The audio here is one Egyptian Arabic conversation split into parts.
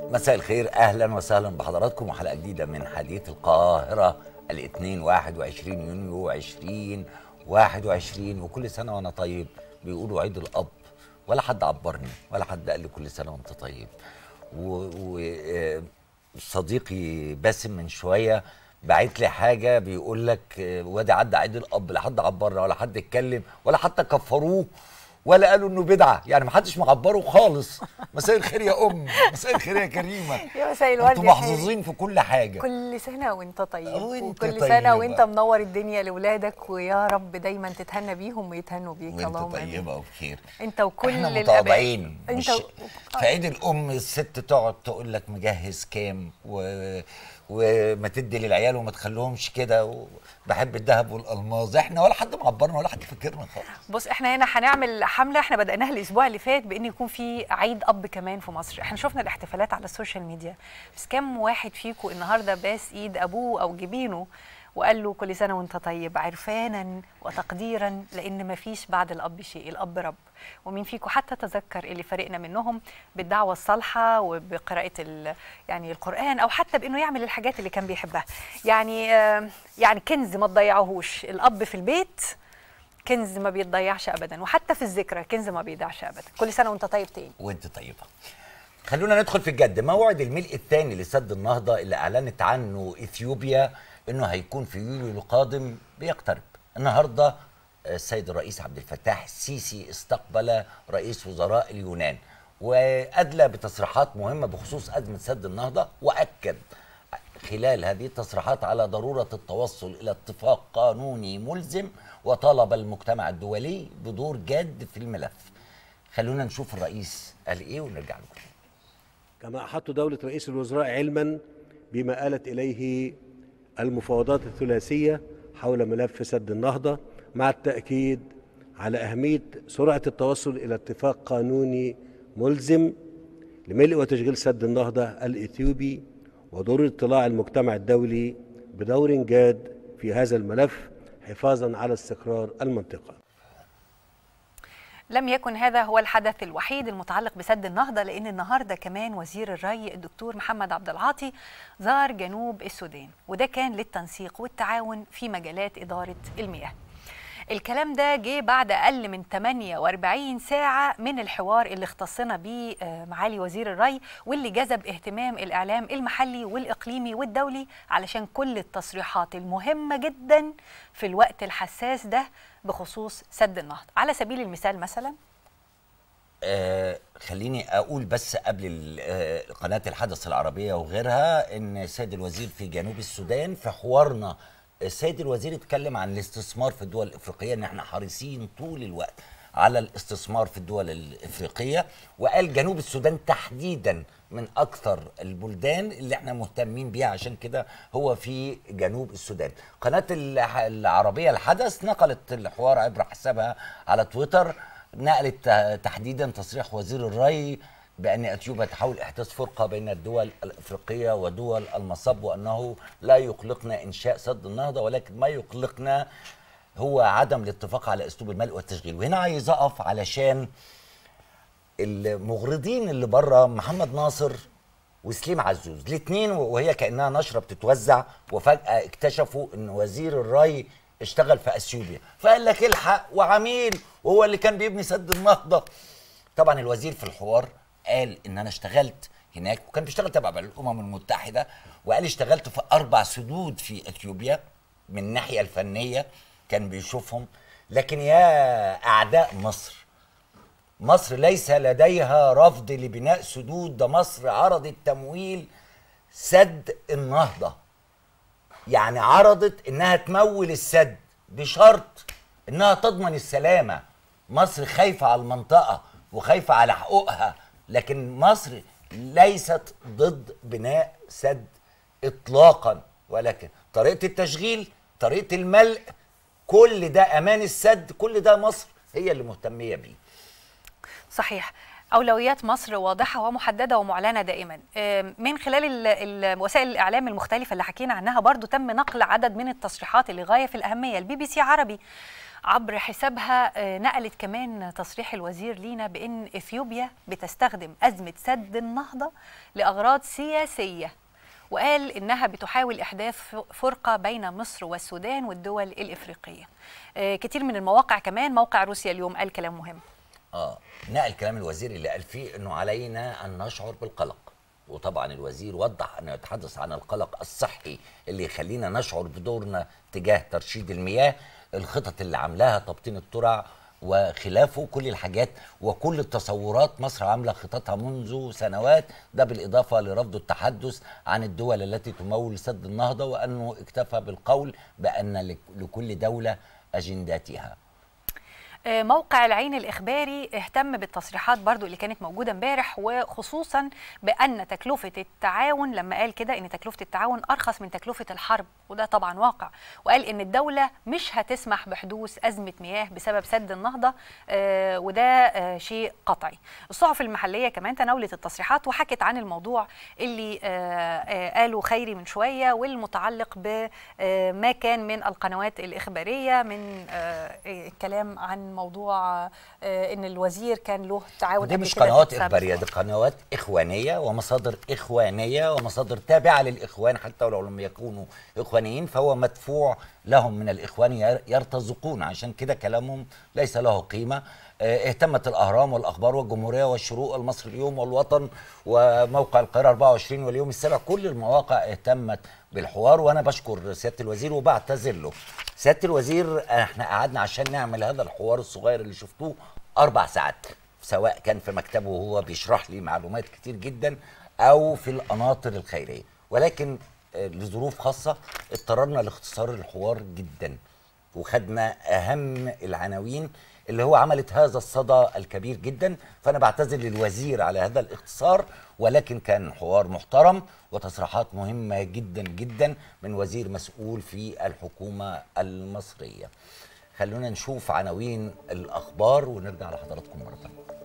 مساء الخير اهلا وسهلا بحضراتكم وحلقه جديده من حديث القاهره الاثنين 21 يونيو 20 21 وكل سنه وانا طيب بيقولوا عيد الاب ولا حد عبرني ولا حد قال لي كل سنه وانت طيب وصديقي باسم من شويه بعت لي حاجه بيقول لك آه، وادي عدى عيد الاب لا حد عبرنا ولا حد اتكلم ولا حتى كفروه ولا قالوا انه بدعه يعني ما حدش معبره خالص مساء الخير يا ام مساء الخير يا كريمه يا مساء الورد انتوا يا حبيبي. محظوظين في كل حاجه كل سنة وانت طيب وانت وكل طيبة. سنة وانت منور الدنيا لأولادك ويا رب دايما تتهنى بيهم ويتهنوا بيك وانت اللهم آمين. طيبه وبخير انت وكل احنا الآباء. متواضعين انت مش و... في عيد الام الست تقعد تقول لك مجهز كام و... وما تدي للعيال وما تخليهمش كده وبحب الذهب والالماظ احنا ولا حد معبرنا ولا حد فاكرنا خالص بص احنا هنا هنعمل حملة احنا بدأناها الأسبوع اللي فات بإن يكون في عيد أب كمان في مصر احنا شفنا الاحتفالات على السوشيال ميديا بس كم واحد فيكم النهاردة باس إيد أبوه أو جبينه وقال له كل سنة وانت طيب عرفانا وتقديرا لأن ما فيش بعد الأب شيء الأب رب ومين فيكم حتى تذكر اللي فرقنا منهم بالدعوة الصالحة وبقراءة ال- يعني القرآن أو حتى بإنه يعمل الحاجات اللي كان بيحبها يعني آه، يعني كنز ما تضيعوهوش الأب في البيت كنز ما بيتضيعش ابدا وحتى في الذكرى كنز ما بيضيعش ابدا كل سنه وانت طيب تاني وانت طيبه خلونا ندخل في الجد موعد الملء الثاني لسد النهضه اللي اعلنت عنه اثيوبيا انه هيكون في يوليو القادم بيقترب النهارده السيد الرئيس عبد الفتاح السيسي استقبل رئيس وزراء اليونان وادلى بتصريحات مهمه بخصوص ازمه سد النهضه واكد خلال هذه التصريحات على ضروره التوصل الى اتفاق قانوني ملزم وطالب المجتمع الدولي بدور جاد في الملف خلونا نشوف الرئيس قال ايه ونرجع لكم كما أحط دولة رئيس الوزراء علما بما آلت إليه المفاوضات الثلاثية حول ملف سد النهضة مع التأكيد على أهمية سرعة التوصل إلى اتفاق قانوني ملزم لملء وتشغيل سد النهضة الإثيوبي وضرورة اطلاع المجتمع الدولي بدور جاد في هذا الملف حفاظا على استقرار المنطقة لم يكن هذا هو الحدث الوحيد المتعلق بسد النهضه لان النهارده كمان وزير الري الدكتور محمد عبد العاطي زار جنوب السودان وده كان للتنسيق والتعاون في مجالات اداره المياه الكلام ده جه بعد اقل من 48 ساعه من الحوار اللي اختصنا بيه آه، معالي وزير الري واللي جذب اهتمام الاعلام المحلي والاقليمي والدولي علشان كل التصريحات المهمه جدا في الوقت الحساس ده بخصوص سد النهضه على سبيل المثال مثلا آه خليني اقول بس قبل ال- آه، قناه الحدث العربيه وغيرها ان السيد الوزير في جنوب السودان في حوارنا السيد الوزير اتكلم عن الاستثمار في الدول الافريقيه ان احنا حريصين طول الوقت على الاستثمار في الدول الافريقيه وقال جنوب السودان تحديدا من اكثر البلدان اللي احنا مهتمين بيها عشان كده هو في جنوب السودان قناه الح- العربيه الحدث نقلت الحوار عبر حسابها على تويتر نقلت ت- تحديدا تصريح وزير الري بان اثيوبيا تحاول احداث فرقه بين الدول الافريقيه ودول المصب وانه لا يقلقنا انشاء سد النهضه ولكن ما يقلقنا هو عدم الاتفاق على اسلوب الملء والتشغيل وهنا عايز اقف علشان المغرضين اللي بره محمد ناصر وسليم عزوز الاثنين وهي كانها نشره بتتوزع وفجاه اكتشفوا ان وزير الري اشتغل في اثيوبيا فقال لك الحق وعميل وهو اللي كان بيبني سد النهضه طبعا الوزير في الحوار قال ان انا اشتغلت هناك وكان بيشتغل تبع الامم المتحده وقال اشتغلت في اربع سدود في اثيوبيا من الناحيه الفنيه كان بيشوفهم لكن يا اعداء مصر مصر ليس لديها رفض لبناء سدود ده مصر عرضت تمويل سد النهضة يعني عرضت انها تمول السد بشرط انها تضمن السلامة مصر خايفة على المنطقة وخايفة على حقوقها لكن مصر ليست ضد بناء سد اطلاقا ولكن طريقة التشغيل طريقة الملء كل ده امان السد كل ده مصر هي اللي مهتمية بيه صحيح أولويات مصر واضحة ومحددة ومعلنة دائما آم، من خلال ال- ال- وسائل الإعلام المختلفة اللي حكينا عنها برضو تم نقل عدد من التصريحات اللي غاية في الأهمية البي بي سي عربي عبر حسابها آه، نقلت كمان تصريح الوزير لينا بان اثيوبيا بتستخدم ازمه سد النهضه لاغراض سياسيه وقال انها بتحاول احداث ف- فرقه بين مصر والسودان والدول الافريقيه آه، كتير من المواقع كمان موقع روسيا اليوم قال كلام مهم اه نقل كلام الوزير اللي قال فيه انه علينا ان نشعر بالقلق وطبعا الوزير وضح انه يتحدث عن القلق الصحي اللي يخلينا نشعر بدورنا تجاه ترشيد المياه الخطط اللي عاملاها تبطين الترع وخلافه كل الحاجات وكل التصورات مصر عامله خططها منذ سنوات ده بالاضافه لرفض التحدث عن الدول التي تمول سد النهضه وانه اكتفى بالقول بان لك- لكل دوله اجنداتها آه، موقع العين الإخباري اهتم بالتصريحات برضو اللي كانت موجودة امبارح وخصوصا بأن تكلفة التعاون لما قال كده أن تكلفة التعاون أرخص من تكلفة الحرب وده طبعا واقع وقال أن الدولة مش هتسمح بحدوث أزمة مياه بسبب سد النهضة آه، وده آه، شيء قطعي الصحف المحلية كمان تناولت التصريحات وحكت عن الموضوع اللي آه، آه، قاله خيري من شوية والمتعلق بما كان من القنوات الإخبارية من آه، الكلام عن موضوع آه، ان الوزير كان له تعاون دي قبل مش كده في قنوات السابق. اخباريه دي قنوات اخوانيه ومصادر اخوانيه ومصادر تابعه للاخوان حتى ولو لم يكونوا اخوانيين فهو مدفوع لهم من الاخوان ير- يرتزقون عشان كده كلامهم ليس له قيمه آه، اهتمت الاهرام والاخبار والجمهوريه والشروق المصري اليوم والوطن وموقع القاهره 24 واليوم السابع كل المواقع اهتمت بالحوار وانا بشكر سياده الوزير وبعتذر له سياده الوزير احنا قعدنا عشان نعمل هذا الحوار الصغير اللي شفتوه اربع ساعات سواء كان في مكتبه وهو بيشرح لي معلومات كتير جدا او في القناطر الخيريه ولكن آه، لظروف خاصه اضطررنا لاختصار الحوار جدا وخدنا اهم العناوين اللي هو عملت هذا الصدى الكبير جدا فانا بعتذر للوزير على هذا الاختصار ولكن كان حوار محترم وتصريحات مهمه جدا جدا من وزير مسؤول في الحكومه المصريه خلونا نشوف عناوين الاخبار ونرجع لحضراتكم مره ثانيه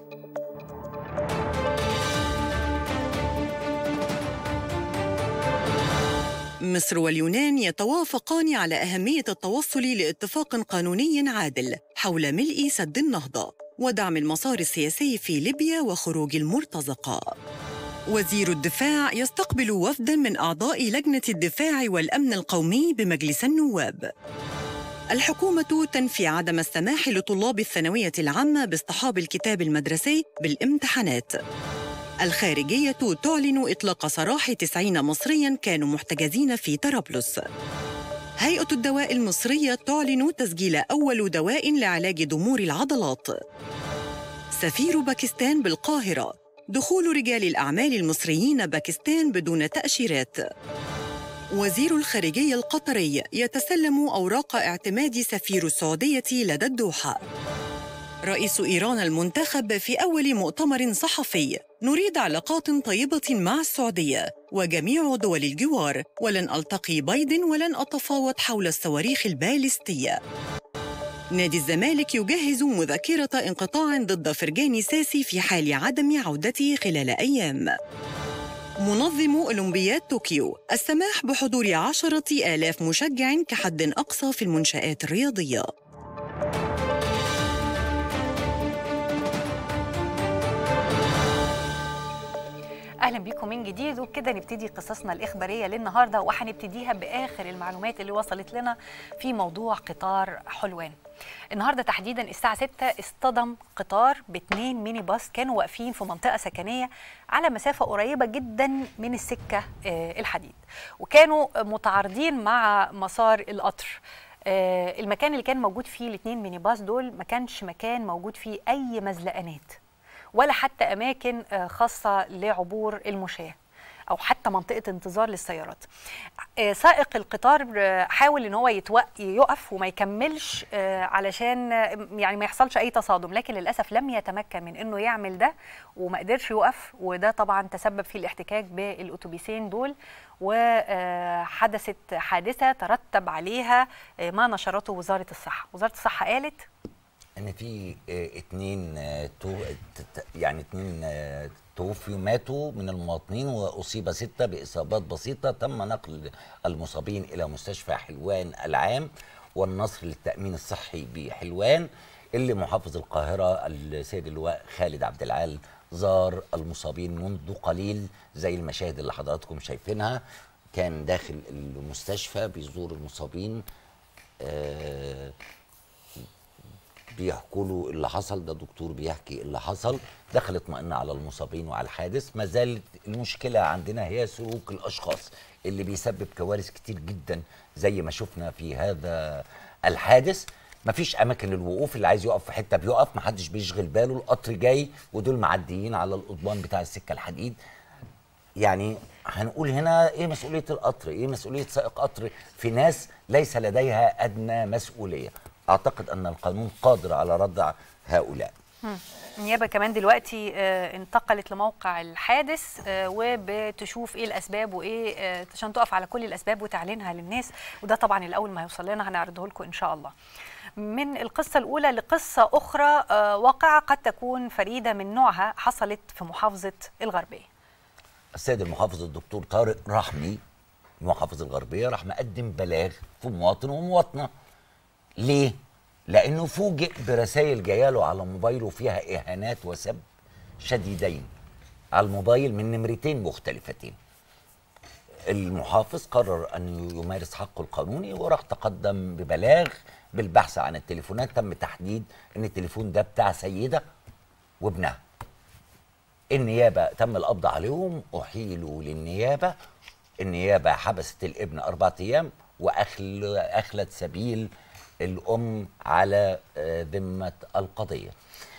مصر واليونان يتوافقان على أهمية التوصل لاتفاق قانوني عادل حول ملء سد النهضة ودعم المسار السياسي في ليبيا وخروج المرتزقة. وزير الدفاع يستقبل وفدا من أعضاء لجنة الدفاع والأمن القومي بمجلس النواب. الحكومة تنفي عدم السماح لطلاب الثانوية العامة باصطحاب الكتاب المدرسي بالامتحانات. الخارجية تعلن إطلاق سراح 90 مصرياً كانوا محتجزين في طرابلس. هيئة الدواء المصرية تعلن تسجيل أول دواء لعلاج ضمور العضلات. سفير باكستان بالقاهرة دخول رجال الأعمال المصريين باكستان بدون تأشيرات. وزير الخارجية القطري يتسلم أوراق اعتماد سفير السعودية لدى الدوحة. رئيس إيران المنتخب في أول مؤتمر صحفي نريد علاقات طيبة مع السعودية وجميع دول الجوار ولن ألتقي بايدن ولن أتفاوض حول الصواريخ البالستية نادي الزمالك يجهز مذكرة انقطاع ضد فرجاني ساسي في حال عدم عودته خلال أيام منظم أولمبياد طوكيو السماح بحضور عشرة آلاف مشجع كحد أقصى في المنشآت الرياضية اهلا بيكم من جديد وبكده نبتدي قصصنا الاخباريه للنهارده وهنبتديها باخر المعلومات اللي وصلت لنا في موضوع قطار حلوان النهارده تحديدا الساعه 6 اصطدم قطار باثنين ميني باص كانوا واقفين في منطقه سكنيه على مسافه قريبه جدا من السكه آه، الحديد وكانوا متعارضين مع مسار القطر آه، المكان اللي كان موجود فيه الاثنين ميني باص دول ما كانش مكان موجود فيه اي مزلقانات ولا حتى اماكن آه، خاصه لعبور المشاه او حتى منطقه انتظار للسيارات آه، سائق القطار آه، حاول ان هو يتوق يقف وما يكملش آه، علشان آه، يعني ما يحصلش اي تصادم لكن للاسف لم يتمكن من انه يعمل ده وما قدرش يقف وده طبعا تسبب في الاحتكاك بالاتوبيسين دول وحدثت حادثه ترتب عليها آه، ما نشرته وزاره الصحه وزاره الصحه قالت ان في آه، اتنين آه، تو ت- ت- يعني اتنين آه، توفيوا ماتوا من المواطنين واصيب سته باصابات بسيطه تم نقل المصابين الى مستشفى حلوان العام والنصر للتامين الصحي بحلوان اللي محافظ القاهره السيد اللواء خالد عبد العال زار المصابين منذ قليل زي المشاهد اللي حضراتكم شايفينها كان داخل المستشفى بيزور المصابين آه بيحكوا له اللي حصل ده دكتور بيحكي اللي حصل دخل اطمئن على المصابين وعلى الحادث ما زالت المشكله عندنا هي سلوك الاشخاص اللي بيسبب كوارث كتير جدا زي ما شفنا في هذا الحادث مفيش اماكن للوقوف اللي عايز يقف في حته بيقف محدش بيشغل باله القطر جاي ودول معديين على القضبان بتاع السكه الحديد يعني هنقول هنا ايه مسؤوليه القطر ايه مسؤوليه سائق قطر في ناس ليس لديها ادنى مسؤوليه اعتقد ان القانون قادر على ردع هؤلاء النيابه كمان دلوقتي آه، انتقلت لموقع الحادث آه، وبتشوف ايه الاسباب وايه آه، عشان تقف على كل الاسباب وتعلنها للناس وده طبعا الاول ما يوصل لنا هنعرضه لكم ان شاء الله من القصة الأولى لقصة أخرى آه، واقعة قد تكون فريدة من نوعها حصلت في محافظة الغربية السيد المحافظ الدكتور طارق رحمي محافظ الغربيه راح مقدم بلاغ في مواطن ومواطنه ليه لانه فوجئ برسائل جايه له على موبايله فيها اهانات وسب شديدين على الموبايل من نمرتين مختلفتين المحافظ قرر ان يمارس حقه القانوني وراح تقدم ببلاغ بالبحث عن التليفونات تم تحديد ان التليفون ده بتاع سيده وابنها النيابه تم القبض عليهم احيلوا للنيابه النيابه حبست الابن اربع ايام واخل اخلت سبيل الام على آه، ذمه القضيه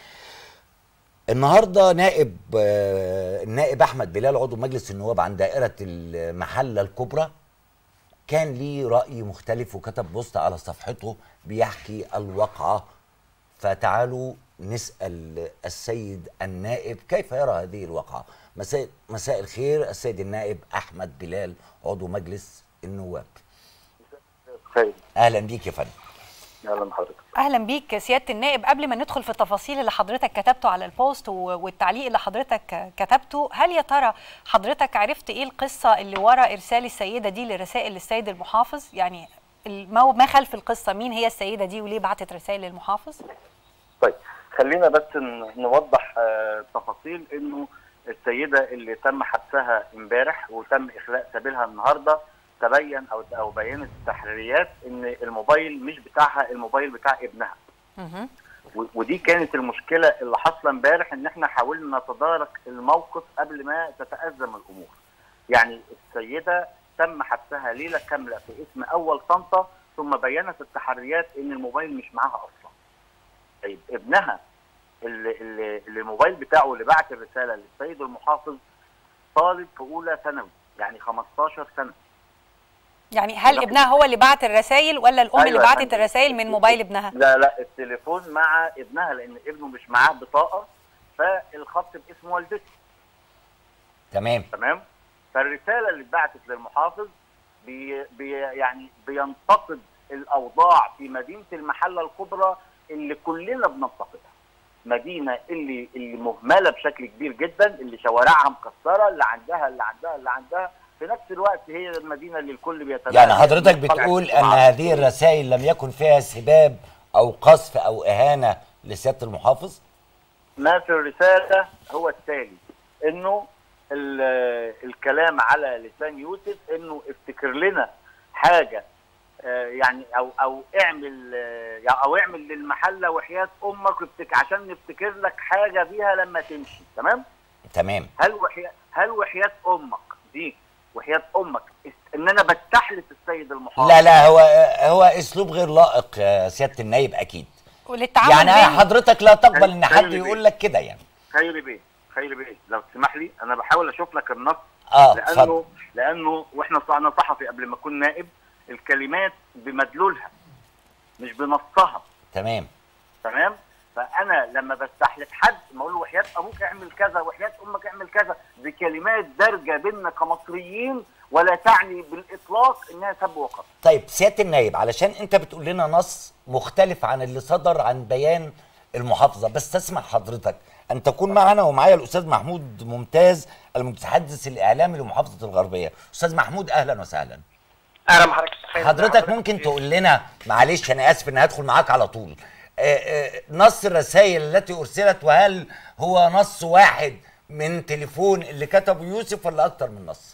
النهارده نائب آه، النائب احمد بلال عضو مجلس النواب عن دائره المحله الكبرى كان ليه راي مختلف وكتب بوست على صفحته بيحكي الواقعه فتعالوا نسال السيد النائب كيف يرى هذه الواقعه مساء مساء الخير السيد النائب احمد بلال عضو مجلس النواب خير اهلا بيك يا فندم اهلا بحضرتك اهلا بيك سياده النائب قبل ما ندخل في التفاصيل اللي حضرتك كتبته على البوست و- والتعليق اللي حضرتك كتبته هل يا ترى حضرتك عرفت ايه القصه اللي ورا ارسال السيده دي لرسائل للسيد المحافظ يعني ال- ما ما خلف القصه مين هي السيده دي وليه بعتت رسائل للمحافظ طيب خلينا بس ن- نوضح آه، تفاصيل انه السيده اللي تم حبسها امبارح وتم اخلاء سبيلها النهارده تبين او او بينت التحريات ان الموبايل مش بتاعها الموبايل بتاع ابنها مهم. و- ودي كانت المشكله اللي حاصله امبارح ان احنا حاولنا نتدارك الموقف قبل ما تتازم الامور. يعني السيده تم حبسها ليله كامله في اسم اول طنطا ثم بينت التحريات ان الموبايل مش معاها اصلا. طيب ابنها اللي, اللي, اللي الموبايل بتاعه اللي بعت الرساله للسيد المحافظ طالب في اولى ثانوي يعني 15 سنه. يعني هل لا. ابنها هو اللي بعت الرسائل ولا الام أيوة اللي يا بعتت فندم. الرسائل من موبايل ابنها لا لا التليفون مع ابنها لان ابنه مش معاه بطاقه فالخط باسم والدته تمام تمام فالرساله اللي اتبعتت للمحافظ بي بي يعني بينتقد الاوضاع في مدينه المحله الكبرى اللي كلنا بننتقدها مدينه اللي اللي مهمله بشكل كبير جدا اللي شوارعها مكسره اللي عندها اللي عندها اللي عندها في نفس الوقت هي المدينه اللي الكل بيتبع يعني حضرتك بتقول ان هذه الرسائل لم يكن فيها سباب او قذف او اهانه لسياده المحافظ ما في الرسالة هو التالي انه ال- الكلام على لسان يوسف انه افتكر لنا حاجة آه، يعني او او اعمل آه، يعني او اعمل للمحلة وحياة امك افتك عشان نفتكر لك حاجة بيها لما تمشي تمام تمام هل وحياة هل وحياة امك دي وحياة امك است- ان انا بستحلف السيد المحافظ لا لا هو هو اسلوب غير لائق يا سياده النايب اكيد وللتعامل يعني بين- حضرتك لا تقبل ان حد خيري يقول لك كده يعني خيري بيه خيري بيه لو تسمح لي انا بحاول اشوف لك النص اه لانه اتفضل لانه واحنا انا صحفي قبل ما اكون نائب الكلمات بمدلولها مش بنصها تمام تمام فانا لما بستحلف حد ما اقول له وحياه ابوك اعمل كذا وحياه امك اعمل كذا دي كلمات دارجه بيننا كمصريين ولا تعني بالاطلاق انها سب وقصد طيب سياده النايب علشان انت بتقول لنا نص مختلف عن اللي صدر عن بيان المحافظه بس تسمح حضرتك ان تكون معنا ومعايا الاستاذ محمود ممتاز المتحدث الاعلامي لمحافظه الغربيه استاذ محمود اهلا وسهلا اهلا بحضرتك متخيل إن حضرتك ممكن تقول لنا معلش انا اسف اني هدخل معاك على طول آه، آه، نص الرسائل التي ارسلت وهل هو نص واحد من تليفون اللي كتبه يوسف ولا اكتر من نص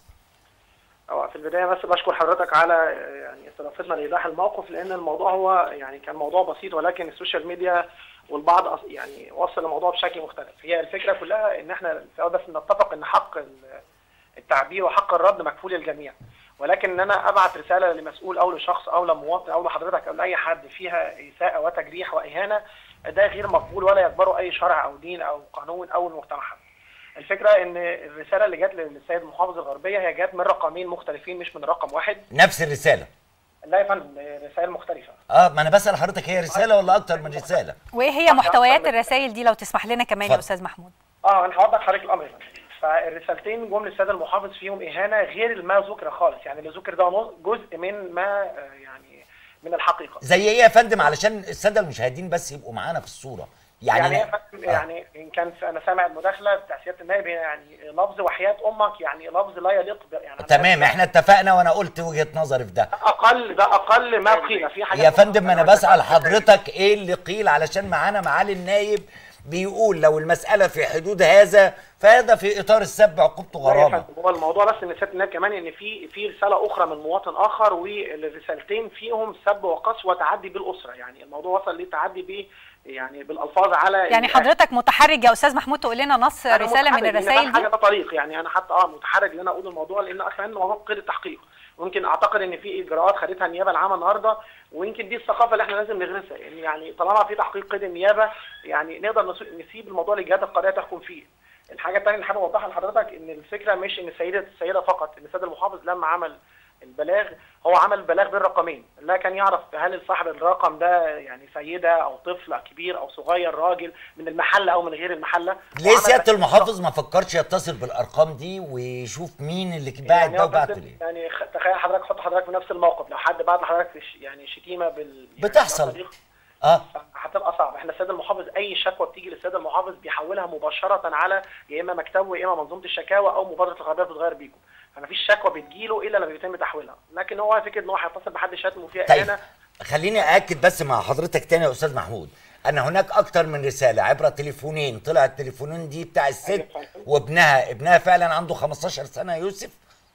هو في البدايه بس بشكر حضرتك على يعني استضافتنا لايضاح الموقف لان الموضوع هو يعني كان موضوع بسيط ولكن السوشيال ميديا والبعض أص- يعني وصل الموضوع بشكل مختلف هي الفكره كلها ان احنا في الأول بس نتفق ان حق ال- التعبير وحق الرد مكفول للجميع ولكن ان انا ابعت رساله لمسؤول او لشخص او لمواطن او لحضرتك او لاي حد فيها اساءه وتجريح واهانه ده غير مقبول ولا يقبله اي شرع او دين او قانون او المجتمع حتى. الفكره ان الرساله اللي جت للسيد محافظ الغربيه هي جت من رقمين مختلفين مش من رقم واحد نفس الرساله لا يا فندم رسائل مختلفه اه ما انا بسال حضرتك هي رساله ولا اكتر من رساله وايه هي محتويات الرسائل دي لو تسمح لنا كمان يا اتفضل. استاذ محمود اه انا هوضح لحضرتك الامر يا فندم فالرسالتين جم للسيد المحافظ فيهم اهانه غير ما ذكر خالص يعني اللي ذكر ده نص- جزء من ما آه، يعني من الحقيقه زي ايه يا فندم علشان الساده المشاهدين بس يبقوا معانا في الصوره يعني يعني, يعني, آه. يعني ان كان في انا سامع المداخله بتاع سياده النائب يعني لفظ وحياه امك يعني لفظ لا يليق ب- يعني أنا تمام بس- احنا اتفقنا وانا قلت وجهه نظري في ده اقل ده اقل ما قيل في حاجات يا فندم انا بسال حضرتك ايه اللي قيل علشان معانا معالي النايب بيقول لو المساله في حدود هذا فهذا في اطار السب عقوبته لا يا غرامه فندم، هو الموضوع بس ان سياده النائب كمان ان في في رساله اخرى من مواطن اخر والرسالتين فيهم سب وقصف وتعدي بالاسره يعني الموضوع وصل لتعدي ب يعني بالالفاظ على يعني الأهل. حضرتك متحرج يا استاذ محمود تقول لنا نص أنا رساله من متحرج لأن الرسائل ده حاجه دي ده طريق يعني انا حتى اه متحرج ان انا اقول الموضوع لان اصلا الموضوع قيد التحقيق ممكن اعتقد ان في اجراءات خدتها النيابه العامه النهارده ويمكن دي الثقافه اللي احنا لازم نغرسها ان يعني طالما في تحقيق قيد النيابه يعني نقدر نس- نسيب الموضوع للجهات القضائيه تحكم فيه. الحاجه الثانيه اللي حابب اوضحها لحضرتك ان الفكره مش ان السيده السيده فقط ان السيد المحافظ لما عمل البلاغ هو عمل بلاغ بين رقمين لا كان يعرف هل صاحب الرقم ده يعني سيده او طفل كبير او صغير راجل من المحله او من غير المحله ليه وعمل سياده بلاغ المحافظ ما فكرش يتصل بالارقام دي ويشوف مين اللي باعت يعني ده هو وبعته بس- ليه يعني خ- تخيل حضرتك حط حضرتك في نفس الموقف لو حد بعت لحضرتك ش- يعني شتيمه بال يعني بتحصل. بطريقة- اه هتبقى صعب احنا السيد المحافظ اي شكوى بتيجي للسيد المحافظ بيحولها مباشره على يا اما مكتبه يا اما منظومه الشكاوى او مبادره الغربيه بتتغير بيكم فمفيش شكوى بتجيله الا لما بيتم تحويلها لكن هو فكره ان هو هيتصل بحد شتمه فيها طيب اهانه خليني ااكد بس مع حضرتك تاني يا استاذ محمود ان هناك اكتر من رساله عبر تليفونين طلع التليفونين دي بتاع الست أيوة فندم. وابنها ابنها فعلا عنده 15 سنه يا يوسف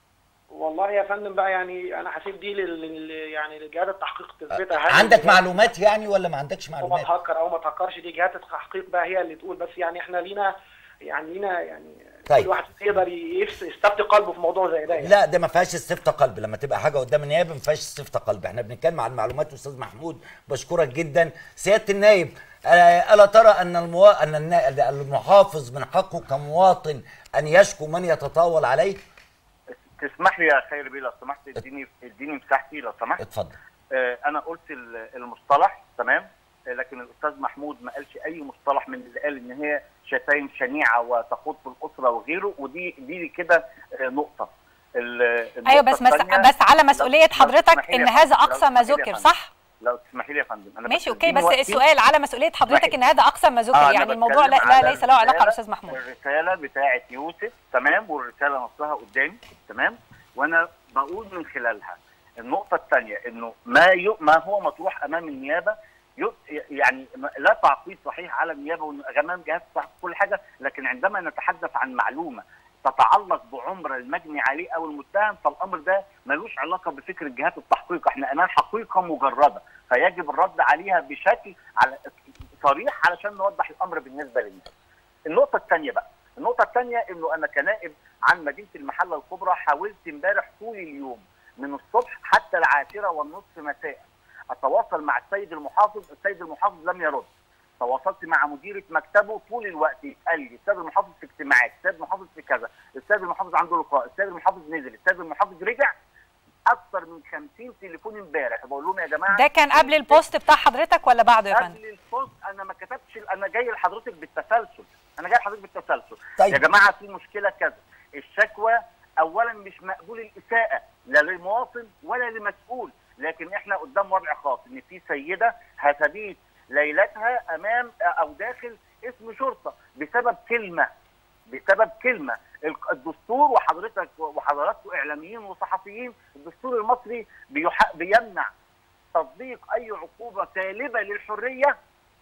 والله يا فندم بقى يعني انا هسيب دي لل لل- يعني لجهات التحقيق تثبتها هل عندك الجهات- معلومات يعني ولا ما عندكش هو ما معلومات تهكر او ما تهكرش دي جهات التحقيق بقى هي اللي تقول بس يعني احنا لينا يعني لينا يعني طيب. كل واحد يقدر يفس- يستبقي قلبه في موضوع زي ده يعني. لا ده ما فيهاش استفتاء قلب لما تبقى حاجه قدام النيابه ما فيهاش استفتاء قلب احنا بنتكلم عن المعلومات استاذ محمود بشكرك جدا سياده النايب آه، الا ترى ان الموا... ان النا- المحافظ من حقه كمواطن ان يشكو من يتطاول عليه تسمح لي يا خير بيه لو سمحت اديني اديني مساحتي لو سمحت اتفضل آه، انا قلت ال- المصطلح تمام آه، لكن الاستاذ محمود ما قالش اي مصطلح من اللي قال ان هي شتايم شنيعه وتخوض في الاسره وغيره ودي دي كده آه، نقطه ال- النقطة ايوه بس بس الثانية- بس على لو- مسؤوليه لو حضرتك تسمحي لي ان يا هذا فندم، لو اقصى ما تسمحي لي يا ذكر فندم. صح لو تسمحي لي يا فندم انا ماشي بس اوكي اديني بس وقتي. السؤال على مسؤوليه حضرتك اسمحي. ان هذا اقصى ما ذكر آه، أنا يعني الموضوع لا, بتكلم لا على ليس له علاقه الرسالة- يا استاذ محمود الرساله بتاعه يوسف تمام والرساله نصها قدامي تمام وانا بقول من خلالها النقطه الثانيه انه ما ي... ما هو مطروح امام النيابه ي... يعني ما- لا تعقيد صحيح على النيابه وامام جهات صح كل حاجه لكن عندما نتحدث عن معلومه تتعلق بعمر المجني عليه او المتهم فالامر ده ملوش علاقه بفكره جهات التحقيق احنا امام حقيقه مجرده فيجب الرد عليها بشكل على صريح علشان نوضح الامر بالنسبه للناس. النقطه الثانيه بقى النقطه الثانيه انه انا كنائب عن مدينه المحله الكبرى حاولت امبارح طول اليوم من الصبح حتى العاشره والنصف مساء اتواصل مع السيد المحافظ السيد المحافظ لم يرد تواصلت مع مديرة مكتبه طول الوقت قال لي السيد المحافظ في اجتماعات، السيد المحافظ في كذا، السيد المحافظ عنده لقاء، السيد المحافظ نزل، السيد المحافظ رجع اكثر من 50 تليفون امبارح بقول لهم يا جماعه ده كان قبل البوست بتاع حضرتك ولا بعده يا فندم قبل البوست انا ما كتبتش انا جاي لحضرتك بالتسلسل انا جاي لحضرتك بالتسلسل طيب. يا جماعه في مشكله كذا الشكوى اولا مش مقبول الاساءه لا للمواطن ولا لمسؤول لكن احنا قدام وضع خاص ان في سيده هتبيت ليلتها امام او داخل اسم شرطه بسبب كلمه بسبب كلمه ال- الدستور وحضرتك وحضراتكم اعلاميين وصحفيين الدستور المصري بيح- بيمنع تطبيق اي عقوبه سالبه للحريه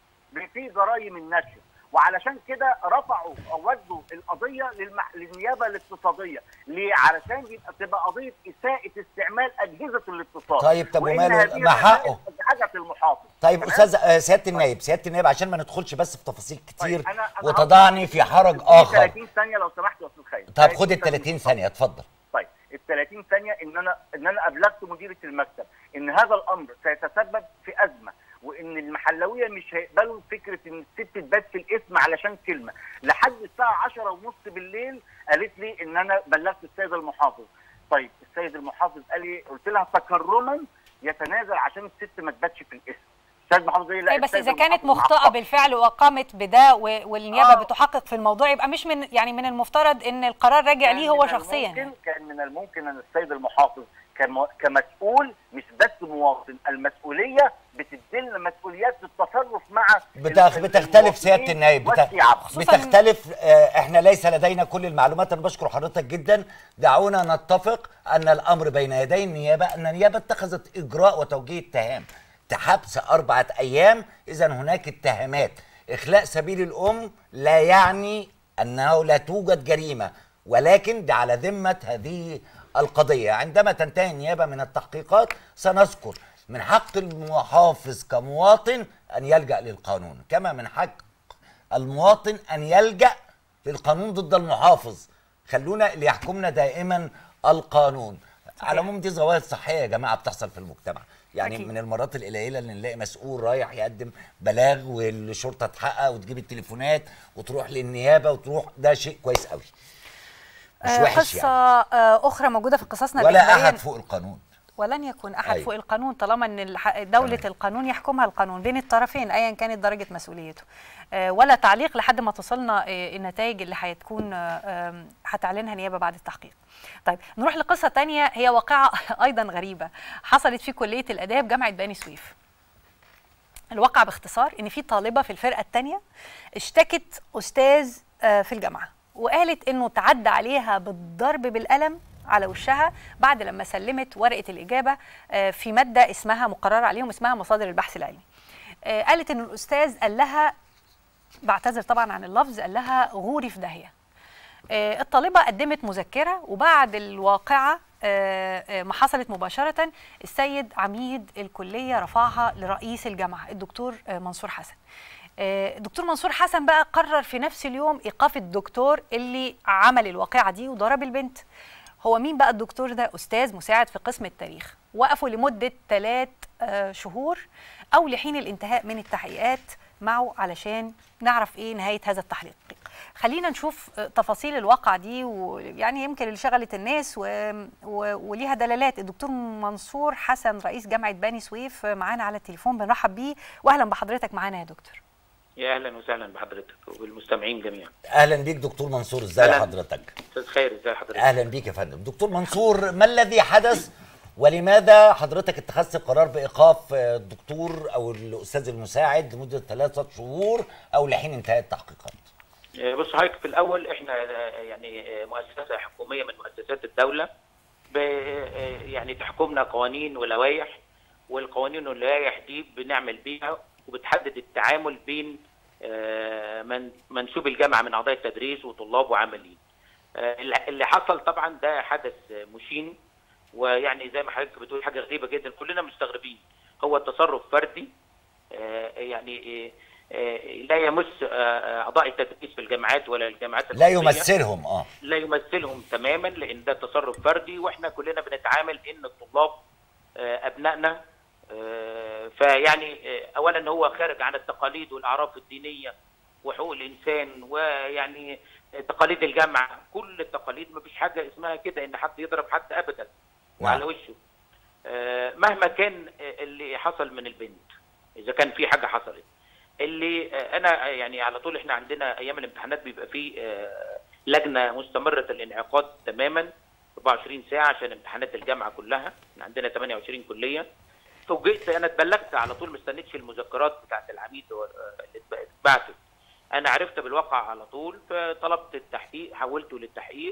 في جرائم النشر وعلشان كده رفعوا او ودوا القضيه للمح... للنيابه الاقتصاديه ليه؟ علشان يبقى تبقى قضيه اساءه استعمال اجهزه الاتصال طيب، طب وإن وماله؟ هذه ما حقه. الرسائل ازعجت المحافظ طيب تمام؟ استاذ آه، سياده النائب سياده النائب عشان ما ندخلش بس في تفاصيل كتير طيب، أنا- أنا وتضعني في حرج في اخر 30 ثانيه لو سمحت يا استاذ خالد طب خد ال 30 ثانيه اتفضل طيب ال 30 ثانيه ان انا ان انا ابلغت مديره المكتب ان هذا الامر سيتسبب في ازمه وان المحلويه مش هيقبلوا فكره ان الست تبات في الاسم علشان كلمه لحد الساعه 10 ونص بالليل قالت لي ان انا بلغت السيد المحافظ طيب السيد المحافظ قال لي قلت لها تكرما يتنازل عشان الست ما تباتش في الاسم السيد المحافظ قال لي لا طيب بس السيد اذا كانت المحافظ مخطئه معقد. بالفعل وقامت بده و- والنيابه آه. بتحقق في الموضوع يبقى مش من يعني من المفترض ان القرار راجع ليه هو كان من شخصيا الممكن كان من الممكن ان السيد المحافظ كم- كمسؤول مش بس مواطن المسؤوليه بتديلنا مسؤوليات في التصرف مع بتخ... ال- بتختلف سياده المواطنين النائب بت... والشعب. خصوصاً- بتختلف آه، احنا ليس لدينا كل المعلومات انا بشكر حضرتك جدا دعونا نتفق ان الامر بين يدي النيابه ان النيابه اتخذت اجراء وتوجيه اتهام حبس اربعه ايام اذا هناك اتهامات اخلاء سبيل الام لا يعني انه لا توجد جريمه ولكن ده على ذمه هذه القضيه عندما تنتهي النيابه من التحقيقات سنذكر من حق المحافظ كمواطن ان يلجا للقانون كما من حق المواطن ان يلجا للقانون ضد المحافظ خلونا اللي يحكمنا دائما القانون على العموم دي ظواهر صحيه يا جماعه بتحصل في المجتمع يعني أكيد. من المرات القليله اللي نلاقي مسؤول رايح يقدم بلاغ والشرطه تحقق وتجيب التليفونات وتروح للنيابه وتروح ده شيء كويس قوي مش آه، وحش قصه يعني آه، اخرى موجوده في قصصنا ولا الإخبارية. احد فوق القانون ولن يكون احد أيوة. فوق القانون طالما ان الح- دوله تمام. القانون يحكمها القانون بين الطرفين ايا كانت درجه مسؤوليته آه، ولا تعليق لحد ما توصلنا آه، النتائج اللي هتكون آه، آم، هتعلنها نيابه بعد التحقيق طيب نروح لقصه تانية هي واقعه ايضا غريبه حصلت في كليه الاداب جامعه بني سويف الواقع باختصار ان في طالبه في الفرقه الثانيه اشتكت استاذ آه، في الجامعه وقالت انه تعدى عليها بالضرب بالقلم على وشها بعد لما سلمت ورقه الاجابه آه، في ماده اسمها مقرر عليهم اسمها مصادر البحث العلمي آه، قالت ان الاستاذ قال لها بعتذر طبعا عن اللفظ قال لها غوري في داهيه آه، الطالبة قدمت مذكرة وبعد الواقعة آه، آه، ما حصلت مباشرة السيد عميد الكلية رفعها لرئيس الجامعة الدكتور آه، منصور حسن آه، الدكتور منصور حسن بقى قرر في نفس اليوم إيقاف الدكتور اللي عمل الواقعة دي وضرب البنت هو مين بقى الدكتور ده أستاذ مساعد في قسم التاريخ وقفوا لمدة ثلاث شهور أو لحين الانتهاء من التحقيقات معه علشان نعرف ايه نهايه هذا التحقيق خلينا نشوف آه، تفاصيل الواقعه دي ويعني يمكن اللي شغلت الناس و... و... وليها دلالات الدكتور منصور حسن رئيس جامعه بني سويف آه، معانا على التليفون بنرحب بيه واهلا بحضرتك معانا يا دكتور يا اهلا وسهلا بحضرتك والمستمعين جميعا اهلا بيك دكتور منصور ازاي أهلاً. حضرتك استاذ خير ازي حضرتك اهلا بيك يا فندم دكتور منصور ما الذي حدث ولماذا حضرتك اتخذت القرار بايقاف آه، الدكتور او الاستاذ المساعد لمده ثلاثه شهور او لحين انتهاء التحقيقات آه، بص حضرتك في الاول احنا آه، يعني آه، مؤسسه حكوميه من مؤسسات الدوله ب- آه، يعني تحكمنا قوانين ولوائح والقوانين واللوائح دي بنعمل بيها وبتحدد التعامل بين آه، من منسوب الجامعه من اعضاء التدريس وطلاب وعاملين آه، اللي- اللي حصل طبعا ده حدث آه، مشين ويعني زي ما حضرتك بتقول حاجه غريبه جدا كلنا مستغربين هو تصرف فردي آه، يعني آه، آه، لا يمس آه، آه، اعضاء التدريس في الجامعات ولا الجامعات لا المصرية. يمثلهم اه لا يمثلهم تماما لان ده تصرف فردي واحنا كلنا بنتعامل ان الطلاب آه، ابنائنا آه، فيعني آه، اولا هو خارج عن التقاليد والاعراف الدينيه وحقوق الانسان ويعني تقاليد الجامعه كل التقاليد ما فيش حاجه اسمها كده ان حد يضرب حد ابدا وعلى نعم. وشه آه، مهما كان آه، اللي حصل من البنت اذا كان في حاجه حصلت اللي آه، انا آه، يعني على طول احنا عندنا ايام الامتحانات بيبقى في آه، لجنه مستمره الانعقاد تماما 24 ساعه عشان امتحانات الجامعه كلها احنا عندنا 28 كليه فوجئت انا اتبلغت على طول ما استنيتش المذكرات بتاعت العميد و- آه، اللي اتبعتت انا عرفت بالواقع على طول فطلبت التحقيق حولته للتحقيق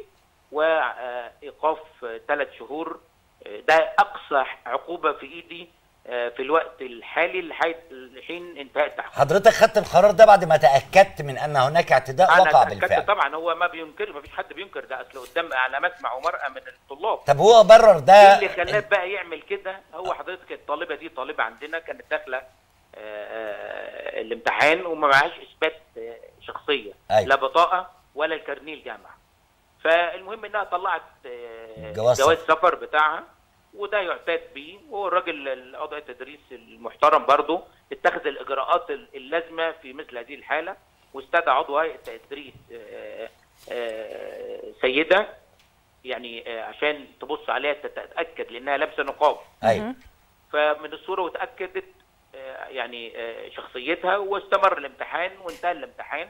وايقاف ثلاث شهور آه، ده اقصى عقوبه في ايدي آه، في الوقت الحالي لحد حين انتهاء التحقيق حضرتك خدت القرار ده بعد ما تاكدت من ان هناك اعتداء انا وقع اتاكدت بالفعل طبعا هو ما بينكر ما فيش حد بينكر ده اصل قدام على مسمع ومرأة من الطلاب طب هو برر ده ايه اللي خلاه بقى يعمل كده هو حضرتك الطالبه دي طالبه عندنا كانت داخله آه، آه، الامتحان وما معهاش اثبات آه، شخصيه أيوة. لا بطاقه ولا الكارنيه الجامعه فالمهم انها طلعت آه، جواز جواز سفر بتاعها وده يعتاد بيه وهو الراجل القضاء التدريس المحترم برضه اتخذ الاجراءات اللازمه في مثل هذه الحاله واستدعى عضو هيئه التدريس آه، آه، سيده يعني آه، عشان تبص عليها تتاكد لانها لابسه نقاب ايوه فمن الصوره وتاكدت آه، يعني آه، شخصيتها واستمر الامتحان وانتهى الامتحان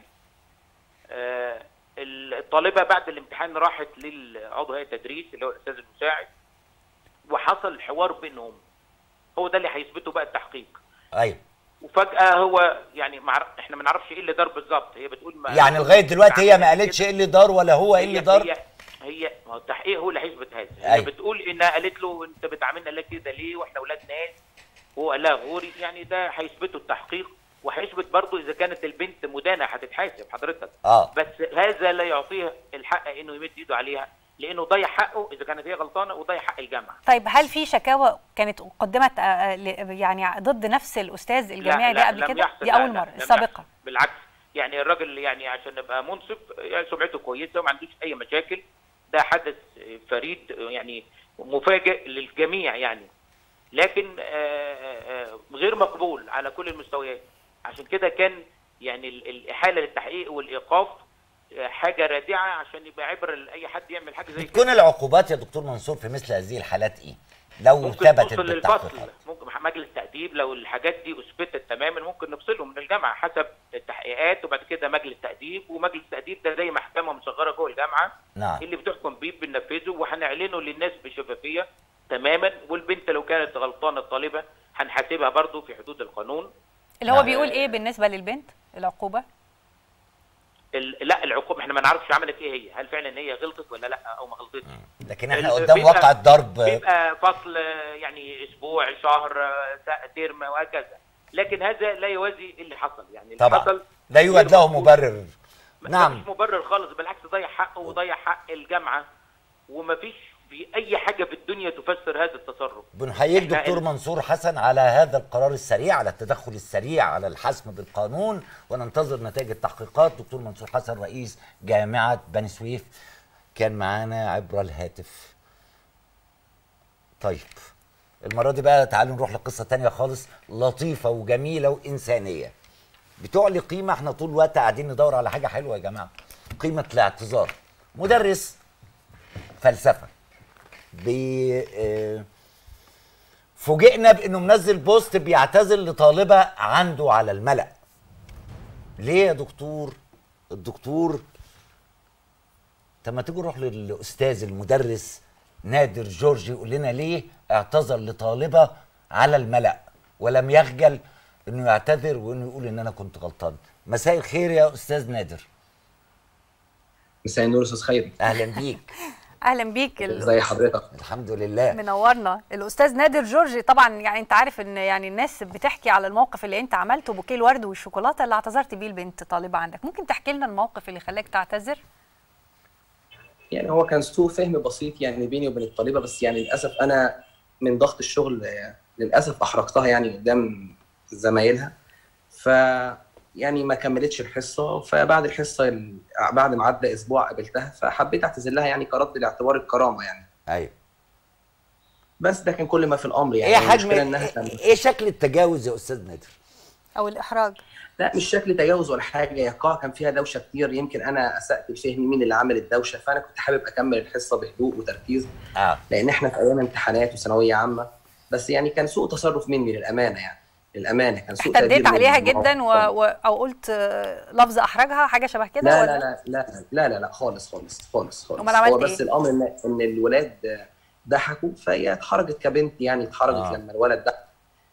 آه، الطالبه بعد الامتحان راحت للعضو هيئه التدريس اللي هو الاستاذ المساعد وحصل حوار بينهم هو ده اللي هيثبته بقى التحقيق ايوه وفجاه هو يعني معر... احنا ما نعرفش ايه اللي دار بالظبط هي بتقول ما يعني لغايه دلوقتي هي ما عملت قالتش كده. ايه اللي دار ولا هو ايه هي- اللي دار هي هي ما هو التحقيق هو اللي هيثبت هذا هي أيوة. بتقول انها قالت له انت بتعاملنا ليه كده ليه واحنا اولاد ناس وهو قال لها غوري يعني ده هيثبته التحقيق وهيثبت برضه اذا كانت البنت مدانه هتتحاسب حضرتك اه بس هذا لا يعطيه الحق انه يمد ايده عليها لانه ضيع حقه اذا كانت هي غلطانه وضيع حق الجامعه طيب هل في شكاوى كانت قدمت آه، آه، ل- يعني ضد نفس الاستاذ الجامعي ده قبل لم كده يحصل، دي لا، اول لا، مره لم السابقه يحصل. بالعكس يعني الراجل يعني عشان نبقى منصف يعني سمعته كويسه وما عندوش اي مشاكل ده حدث فريد يعني مفاجئ للجميع يعني لكن آه، آه، غير مقبول على كل المستويات عشان كده كان يعني ال- الاحاله للتحقيق والايقاف آه، حاجه رادعه عشان يبقى عبره لاي حد يعمل حاجه زي كده تكون العقوبات يا دكتور منصور في مثل هذه الحالات ايه لو ممكن ثبتت توصل للفصل بالتحقيقات ممكن مجلس تأديب لو الحاجات دي اثبتت تماما ممكن نفصلهم من الجامعه حسب التحقيقات وبعد كده مجلس تأديب ومجلس تأديب ده زي محكمه مصغره جوه الجامعه نعم اللي بتحكم بيه بننفذه وهنعلنه للناس بشفافيه تماما والبنت لو كانت غلطانه الطالبه هنحاسبها برضه في حدود القانون اللي هو نعم. بيقول ايه بالنسبه للبنت العقوبه ال- لا العقوبه احنا ما نعرفش عملت ايه هي هل فعلا هي غلطت ولا لا او ما غلطتش لكن احنا ال- قدام بيبقى- واقع الضرب بيبقى فصل آه، يعني اسبوع شهر آه، سا- ترم وهكذا لكن هذا لا يوازي اللي حصل يعني اللي طبعا حصل لا يوجد غير له مقبول. مبرر ما- نعم مفيش مبرر خالص بالعكس ضيع حقه وضيع حق الجامعه ومفيش في اي حاجه في الدنيا تفسر هذا التصرف بنحييك إحنا دكتور ال- منصور حسن على هذا القرار السريع على التدخل السريع على الحسم بالقانون وننتظر نتائج التحقيقات دكتور منصور حسن رئيس جامعة بني سويف كان معانا عبر الهاتف طيب المرة دي بقى تعالوا نروح لقصة تانية خالص لطيفة وجميلة وإنسانية بتعلي قيمة احنا طول الوقت قاعدين ندور على حاجة حلوة يا جماعة قيمة الاعتذار مدرس فلسفة بي آه، فوجئنا بانه منزل بوست بيعتذر لطالبه عنده على الملأ ليه يا دكتور الدكتور طب ما تيجي نروح للاستاذ المدرس نادر جورج يقول لنا ليه اعتذر لطالبه على الملأ ولم يخجل انه يعتذر وانه يقول ان انا كنت غلطان مساء الخير يا استاذ نادر مساء النور استاذ خيري اهلا بيك اهلا بيك ال- ازي حضرتك الحمد لله منورنا الاستاذ نادر جورج طبعا يعني انت عارف ان يعني الناس بتحكي على الموقف اللي انت عملته بوكيه الورد والشوكولاته اللي اعتذرت بيه لبنت طالبه عندك ممكن تحكي لنا الموقف اللي خلاك تعتذر يعني هو كان سوء فهم بسيط يعني بيني وبين الطالبه بس يعني للاسف انا من ضغط الشغل آه، للاسف احرجتها يعني قدام زمايلها ف يعني ما كملتش الحصه فبعد الحصه ال- بعد ما عدى اسبوع قابلتها فحبيت اعتذر لها يعني كرد لاعتبار الكرامه يعني ايوه بس ده كان كل ما في الامر يعني ايه حجم المشكلة إنها ايه كان- إيه شكل التجاوز يا استاذ نادر او الاحراج لا مش شكل تجاوز ولا حاجه هي القاعه كان فيها دوشه كتير يمكن انا اسات الفهم مين اللي عمل الدوشه فانا كنت حابب اكمل الحصه بهدوء وتركيز اه لان احنا في ايام امتحانات وثانويه عامه بس يعني كان سوء تصرف مني للامانه يعني للامانه كان سوء احتديت تقدير عليها مني. جدا و... و... او قلت آه، لفظ احرجها حاجه شبه كده لا ولا لا لا لا لا لا لا خالص خالص خالص خالص أمال عملت هو بس إيه؟ الامر ان ان الولاد ضحكوا فهي اتحرجت كبنت يعني اتحرجت آه. لما الولد ضحك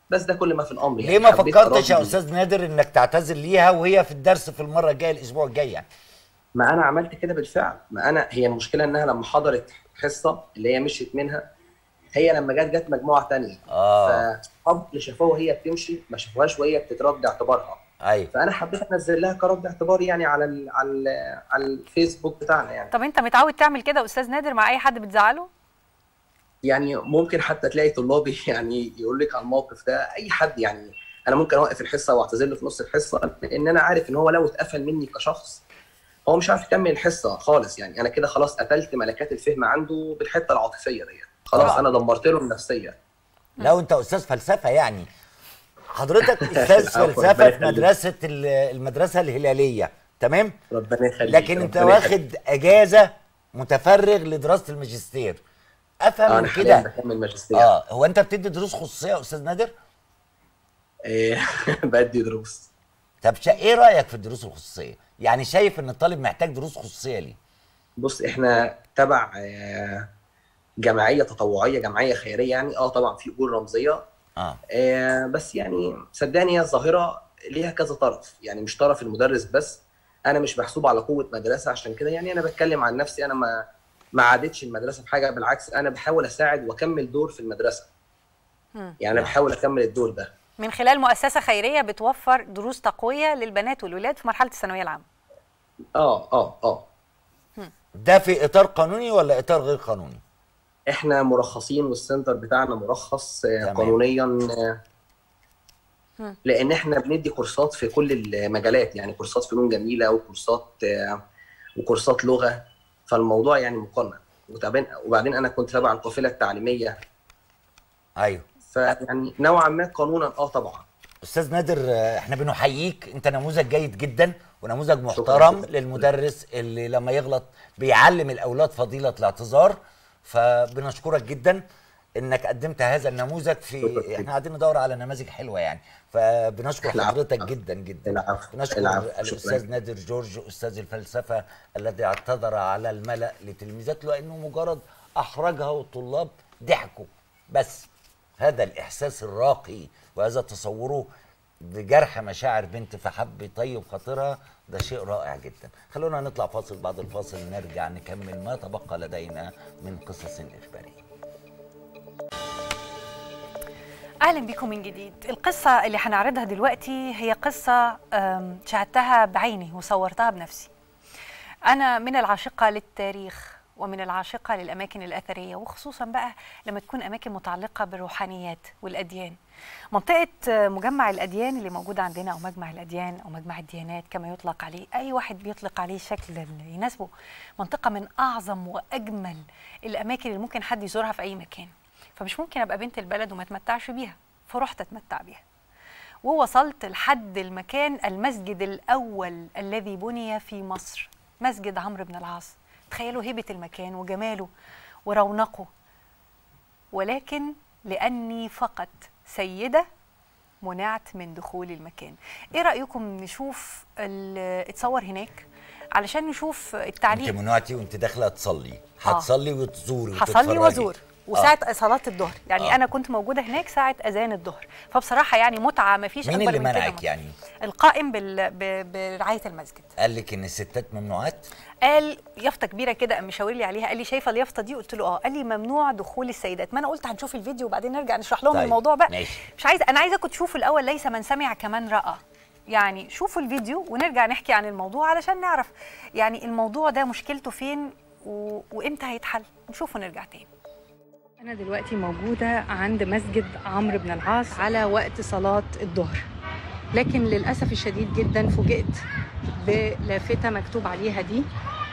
بس ده كل ما في الامر ليه ما حبيت فكرتش يا أرد- استاذ نادر انك تعتذر ليها وهي في الدرس في المره الجايه الاسبوع الجاي يعني ما انا عملت كده بالفعل ما انا هي المشكله انها لما حضرت حصه اللي هي مشيت منها هي لما جت جت مجموعه تانية اه فاصحاب اللي شافوها وهي بتمشي ما شافوهاش وهي بتترد اعتبارها ايوه فانا حبيت انزل لها كرد اعتبار يعني على ال على ال على الفيسبوك بتاعنا يعني طب انت متعود تعمل كده يا استاذ نادر مع اي حد بتزعله يعني ممكن حتى تلاقي طلابي يعني يقول لك على الموقف ده اي حد يعني انا ممكن اوقف الحصه واعتذر له في نص الحصه لان انا عارف ان هو لو اتقفل مني كشخص هو مش عارف يكمل الحصه خالص يعني انا كده خلاص قتلت ملكات الفهم عنده بالحته العاطفيه ديت خلاص آه. انا دمرت له النفسيه لو انت استاذ فلسفه يعني حضرتك استاذ عفواً، فلسفه ربنا في يخليك. مدرسه ال- المدرسه الهلاليه تمام ربنا يخليك لكن انت ربنا يخليك. واخد اجازه متفرغ لدراسه الماجستير افهم آه، من انا حاليا كده بكمل ماجستير اه هو انت بتدي دروس خصوصيه يا استاذ نادر إيه، بدي دروس طب شا... ايه رايك في الدروس الخصوصيه يعني شايف ان الطالب محتاج دروس خصوصيه ليه بص احنا تبع آه، جمعيه تطوعيه جمعيه خيريه يعني اه طبعا في اجور رمزيه اه آه، بس يعني صدقني هي ظاهره ليها كذا طرف يعني مش طرف المدرس بس انا مش محسوب على قوه مدرسه عشان كده يعني انا بتكلم عن نفسي انا ما ما عادتش المدرسه بحاجه بالعكس انا بحاول اساعد واكمل دور في المدرسه مم. يعني انا بحاول اكمل الدور ده من خلال مؤسسه خيريه بتوفر دروس تقويه للبنات والولاد في مرحله الثانويه العامه اه اه اه ده في اطار قانوني ولا اطار غير قانوني احنا مرخصين والسنتر بتاعنا مرخص آه، تمام. قانونيا آه، مم. لان احنا بندي كورسات في كل المجالات يعني كورسات فنون جميله وكورسات آه، وكورسات لغه فالموضوع يعني مقنن وتعبان وبعدين انا كنت تبع القافله التعليميه ايوه فيعني نوعا ما قانونا اه طبعا استاذ نادر آه، احنا بنحييك انت نموذج جيد جدا ونموذج شكراً، محترم شكراً. للمدرس اللي لما يغلط بيعلم الاولاد فضيله الاعتذار فبنشكرك جدا انك قدمت هذا النموذج في شكراً. احنا قاعدين ندور على نماذج حلوه يعني فبنشكر العفو. حضرتك جدا جدا العفو. بنشكر العفو. الاستاذ شكراً. نادر جورج استاذ الفلسفه الذي اعتذر على الملا لتلميذاته لانه مجرد احرجها والطلاب ضحكوا بس هذا الاحساس الراقي وهذا تصوره بجرح مشاعر بنت فحب يطيب خاطرها ده شيء رائع جدا خلونا نطلع فاصل بعد الفاصل نرجع نكمل ما تبقى لدينا من قصص اخباريه اهلا بكم من جديد القصه اللي هنعرضها دلوقتي هي قصه أم، شاهدتها بعيني وصورتها بنفسي انا من العاشقه للتاريخ ومن العاشقه للاماكن الاثريه وخصوصا بقى لما تكون اماكن متعلقه بالروحانيات والاديان منطقه آه، مجمع الاديان اللي موجوده عندنا او مجمع الاديان او مجمع الديانات كما يطلق عليه اي واحد بيطلق عليه الشكل اللي يناسبه منطقه من اعظم واجمل الاماكن اللي ممكن حد يزورها في اي مكان فمش ممكن ابقى بنت البلد وما اتمتعش بيها فرحت اتمتع بيها ووصلت لحد المكان المسجد الأول الذي بني في مصر مسجد عمرو بن العاص تخيلوا هيبة المكان وجماله ورونقه ولكن لأني فقط سيدة منعت من دخول المكان ايه رأيكم نشوف ال- اتصور هناك علشان نشوف انت التعليق منوعتي وانت داخله تصلي آه. هتصلي وتزوري هصلي وتتفرجي. وازور وساعة آه. صلاة الظهر يعني آه. أنا كنت موجودة هناك ساعة أذان الظهر فبصراحة يعني متعة ما فيش مين أكبر اللي من كده منعك متعة. يعني القائم بال... ب... برعاية المسجد قال لك ان الستات ممنوعات قال يافطة كبيرة كده قام مشاور لي عليها قال لي شايفة اليافطة دي قلت له اه قال لي ممنوع دخول السيدات ما أنا قلت هنشوف الفيديو وبعدين نرجع نشرح لهم طيب، الموضوع بقى ماشي. مش عايزة أنا عايزاكم تشوفوا الأول ليس من سمع كمان رأى يعني شوفوا الفيديو ونرجع نحكي عن الموضوع علشان نعرف يعني الموضوع ده مشكلته فين و... وإمتى هيتحل نشوف ونرجع تاني أنا دلوقتي موجودة عند مسجد عمرو بن العاص على وقت صلاة الظهر لكن للأسف الشديد جدا فوجئت بلافتة مكتوب عليها دي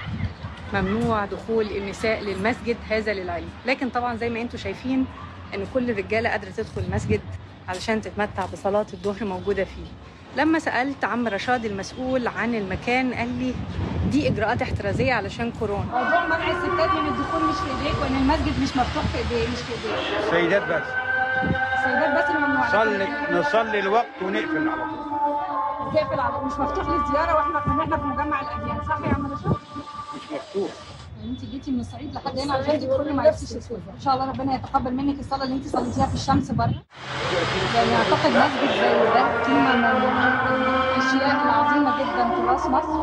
ممنوع دخول النساء للمسجد هذا للعلم لكن طبعا زي ما انتم شايفين ان كل الرجالة قادرة تدخل المسجد علشان تتمتع بصلاة الظهر موجودة فيه لما سألت عم رشاد المسؤول عن المكان قال لي دي إجراءات احترازية علشان كورونا موضوع منع الستات من الدخول مش في ايديك وان المسجد مش مفتوح في ايديك مش في ايديك سيدات بس السيدات بس اللي ممنوع صلي نصلي الوقت ونقفل على طول تقفل على مش مفتوح للزياره واحنا كنا احنا في مجمع الاديان صح يا عم رشاد؟ مش مفتوح انت انت جيتي من الصعيد لحد هنا عشان تدخلي ما عرفتيش تدخلي ان شاء الله ربنا يتقبل منك الصلاه اللي انت صليتيها في الشمس بره يعني اعتقد مسجد زي ده قيمه من الاشياء العظيمه جدا في راس مصر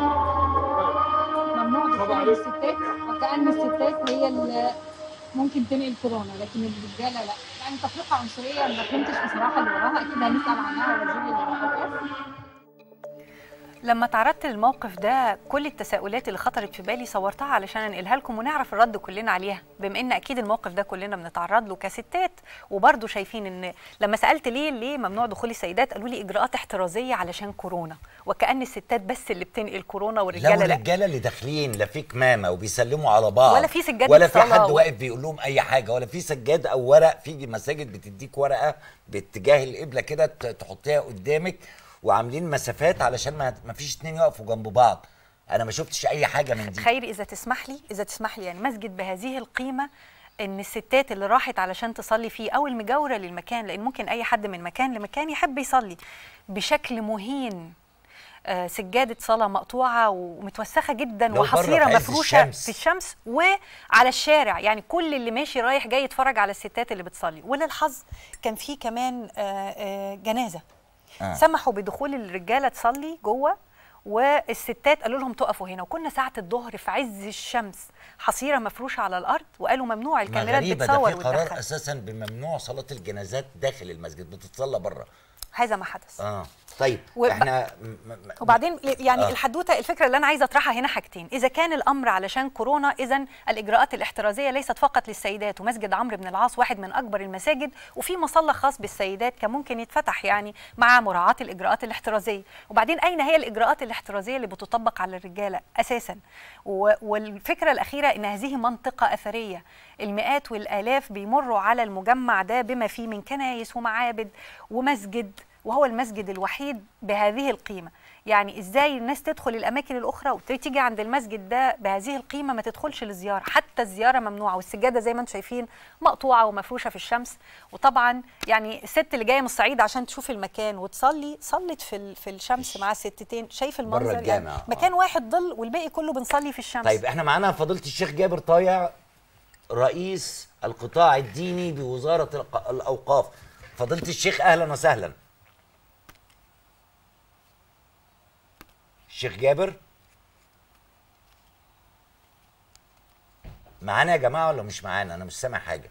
ممنوع دخول الستات وكأن الستات هي اللي ممكن تنقل كورونا لكن الرجاله لا يعني تفرقه عنصريه ما فهمتش بصراحه اللي وراها اكيد هنسال عنها وزير الاوقاف لما تعرضت للموقف ده كل التساؤلات اللي خطرت في بالي صورتها علشان انقلها لكم ونعرف الرد كلنا عليها بما ان اكيد الموقف ده كلنا بنتعرض له كستات وبرضه شايفين ان لما سالت ليه ليه ممنوع دخول السيدات قالوا لي اجراءات احترازيه علشان كورونا وكان الستات بس اللي بتنقل كورونا لو والرجاله لا الرجاله اللي داخلين لا في كمامه وبيسلموا على بعض ولا في سجادة ولا في صلاة حد و- واقف بيقول لهم اي حاجه ولا في سجاد او ورق في مساجد بتديك ورقه باتجاه القبله كده ت- تحطيها قدامك وعاملين مسافات علشان ما ما فيش اتنين يقفوا جنب بعض انا ما شفتش اي حاجه من دي خيري اذا تسمح لي اذا تسمح لي يعني مسجد بهذه القيمه ان الستات اللي راحت علشان تصلي فيه او المجاوره للمكان لان ممكن اي حد من مكان لمكان يحب يصلي بشكل مهين آه، سجادة صلاة مقطوعة ومتوسخة جدا لو بره وحصيرة في عز مفروشة الشمس. في الشمس وعلى الشارع يعني كل اللي ماشي رايح جاي يتفرج على الستات اللي بتصلي وللحظ كان في كمان آه، آه، جنازة آه. سمحوا بدخول الرجاله تصلي جوه والستات قالوا لهم تقفوا هنا وكنا ساعه الظهر في عز الشمس حصيره مفروشه على الارض وقالوا ممنوع ما الكاميرات غريبه ده بتصور في قرار وتدخل اساسا بممنوع صلاه الجنازات داخل المسجد بتتصلى بره هذا ما حدث اه طيب وب- احنا م- م- وبعدين يعني آه. آه. الحدوته الفكره اللي انا عايزه اطرحها هنا حاجتين اذا كان الامر علشان كورونا اذا الاجراءات الاحترازيه ليست فقط للسيدات ومسجد عمرو بن العاص واحد من اكبر المساجد وفي مصلى خاص بالسيدات كان ممكن يتفتح يعني مع مراعاه الاجراءات الاحترازيه وبعدين اين هي الاجراءات الاحترازيه اللي بتطبق على الرجاله اساسا و- والفكره الاخيره ان هذه منطقه اثريه المئات والالاف بيمروا على المجمع ده بما فيه من كنايس ومعابد ومسجد وهو المسجد الوحيد بهذه القيمه يعني ازاي الناس تدخل الاماكن الاخرى وتيجي عند المسجد ده بهذه القيمه ما تدخلش للزياره حتى الزياره ممنوعه والسجاده زي ما انتم شايفين مقطوعه ومفروشه في الشمس وطبعا يعني الست اللي جايه من الصعيد عشان تشوف المكان وتصلي صلت في ال- في الشمس مع الستتين شايف المنظر يعني الجامع، آه. مكان واحد ظل والباقي كله بنصلي في الشمس طيب احنا معانا فضيله الشيخ جابر طايع رئيس القطاع الديني بوزاره الق- الاوقاف فضيله الشيخ اهلا وسهلا الشيخ جابر معانا يا جماعه ولا مش معانا انا مش سامع حاجه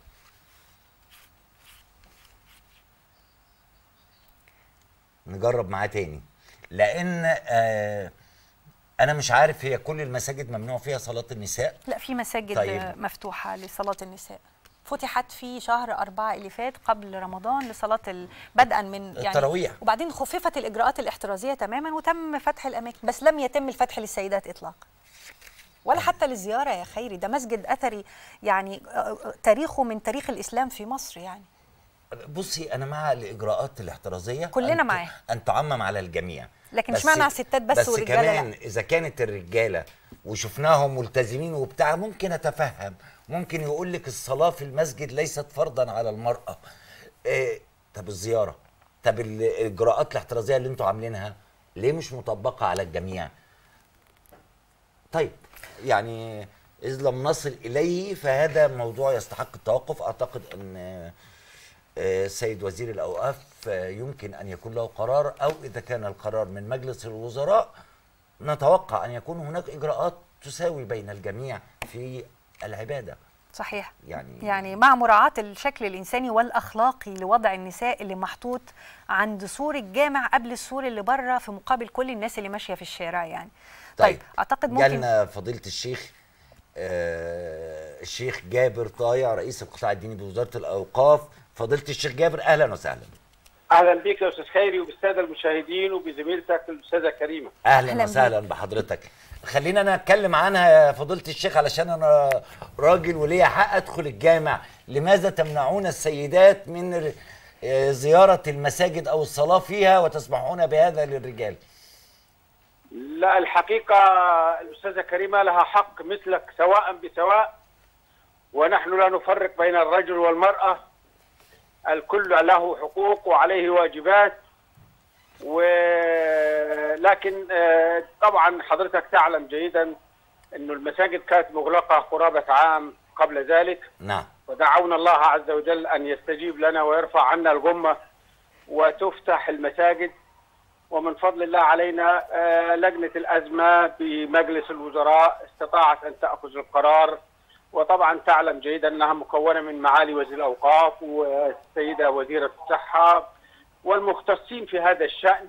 نجرب معاه تاني لان آه انا مش عارف هي كل المساجد ممنوع فيها صلاه النساء لا في مساجد طيب. طيب. مفتوحة لصلاة النساء فتحت في شهر أربعة اللي فات قبل رمضان لصلاة ال... بدءا من يعني التراويح. وبعدين خففت الإجراءات الاحترازية تماما وتم فتح الأماكن بس لم يتم الفتح للسيدات إطلاقا ولا حتى للزيارة يا خيري ده مسجد أثري يعني آه، آه، تاريخه من تاريخ الإسلام في مصر يعني بصي انا مع الاجراءات الاحترازيه كلنا أن ت- معاها. ان تعمم على الجميع لكن اشمعنى على الستات بس والرجالة لا؟ كمان اذا كانت الرجاله وشفناهم ملتزمين وبتاع ممكن اتفهم ممكن يقول لك الصلاه في المسجد ليست فرضا على المراه إيه طب الزياره طب الاجراءات الاحترازيه اللي انتوا عاملينها ليه مش مطبقه على الجميع طيب يعني اذ لم نصل اليه فهذا موضوع يستحق التوقف اعتقد ان آه، السيد وزير الاوقاف آه، يمكن ان يكون له قرار او اذا كان القرار من مجلس الوزراء نتوقع ان يكون هناك اجراءات تساوي بين الجميع في العباده صحيح يعني يعني مع مراعاة الشكل الإنساني والأخلاقي لوضع النساء اللي محطوط عند سور الجامع قبل السور اللي بره في مقابل كل الناس اللي ماشية في الشارع يعني طيب, طيب أعتقد ممكن جالنا فضيله الشيخ آه الشيخ جابر طايع رئيس القطاع الديني بوزاره الاوقاف فضيله الشيخ جابر اهلا وسهلا اهلا بك يا استاذ خيري وبالساده المشاهدين وبزميلتك الاستاذه كريمه اهلا, أهلاً وسهلا بحضرتك خلينا انا اتكلم عنها يا فضيله الشيخ علشان انا راجل وليا حق ادخل الجامع لماذا تمنعون السيدات من ر- آه، زياره المساجد او الصلاه فيها وتسمحون بهذا للرجال لا الحقيقه الاستاذه كريمه لها حق مثلك سواء بسواء ونحن لا نفرق بين الرجل والمراه الكل له حقوق وعليه واجبات ولكن آه، طبعا حضرتك تعلم جيدا انه المساجد كانت مغلقه قرابه عام قبل ذلك نعم ودعونا الله عز وجل ان يستجيب لنا ويرفع عنا الغمه وتفتح المساجد ومن فضل الله علينا آه، لجنه الازمه بمجلس الوزراء استطاعت ان تاخذ القرار وطبعا تعلم جيدا انها مكونه من معالي وزير الاوقاف والسيده وزيره الصحه والمختصين في هذا الشان